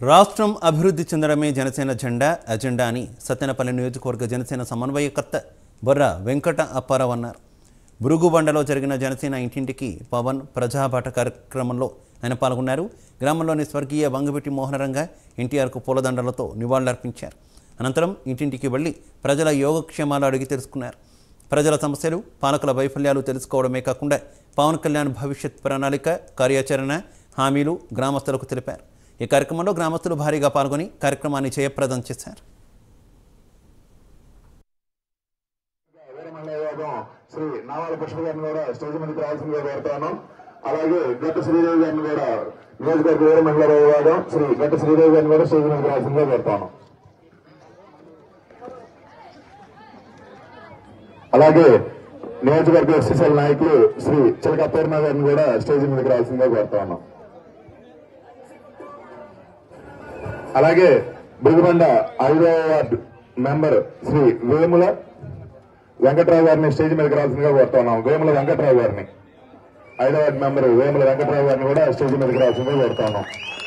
రాష్ట్రం అభివృద్ధి చెందడమే జనసేన జెండా అజెండా అని సత్తెనపల్లి నియోజకవర్గ జనసేన సమన్వయకర్త బొర్ర వెంకట అప్పారావు అన్నారు బురుగుబండలో జరిగిన జనసేన ఇంటింటికి పవన్ ప్రజాబాట కార్యక్రమంలో ఆయన పాల్గొన్నారు గ్రామంలోని స్వర్గీయ వంగవెట్టి మోహనరంగ ఎన్టీఆర్కు పూలదండలతో నివాళులర్పించారు అనంతరం ఇంటింటికి వెళ్లి ప్రజల యోగక్షేమాలు అడిగి తెలుసుకున్నారు ప్రజల సమస్యలు పాలకుల వైఫల్యాలు తెలుసుకోవడమే కాకుండా పవన్ కళ్యాణ్ భవిష్యత్ ప్రణాళిక కార్యాచరణ హామీలు గ్రామస్తులకు తెలిపారు ఈ కార్యక్రమంలో గ్రామస్తులు భారీగా పాల్గొని కార్యక్రమాన్ని జయప్రదం చేశారు వీరమల్ల యోగం శ్రీ నావాల పుష్ప గారిని కూడా స్టేజ్ మీదకి రావాల్సిందిగా కోరుతాను అలాగే గట్ట శ్రీదేవి గారిని కూడా నియోజకవర్గ వీర మహిళా విభాగం శ్రీ గట్ట శ్రీదేవి గారిని కూడా స్టేజ్ మీదకి రావాల్సిందిగా కోరుతాను అలాగే నియోజకవర్గ ఎస్ఎస్ఎల్ నాయకులు శ్రీ చిలక పూర్ణ గారిని కూడా స్టేజ్ మీదకి రావాల్సిందిగా కోరుతాను అలాగే బురుగుబండ ఐదవ వార్డు మెంబర్ శ్రీ వేముల వెంకట్రావు గారిని స్టేజ్ మీదకి రావాల్సిందిగా కోరుతున్నాం వేముల వెంకట్రావు గారిని ఐదవ వార్డు మెంబర్ వేముల వెంకట్రావు గారిని కూడా స్టేజ్ మీదకి రావాల్సిందిగా కోరుతున్నాం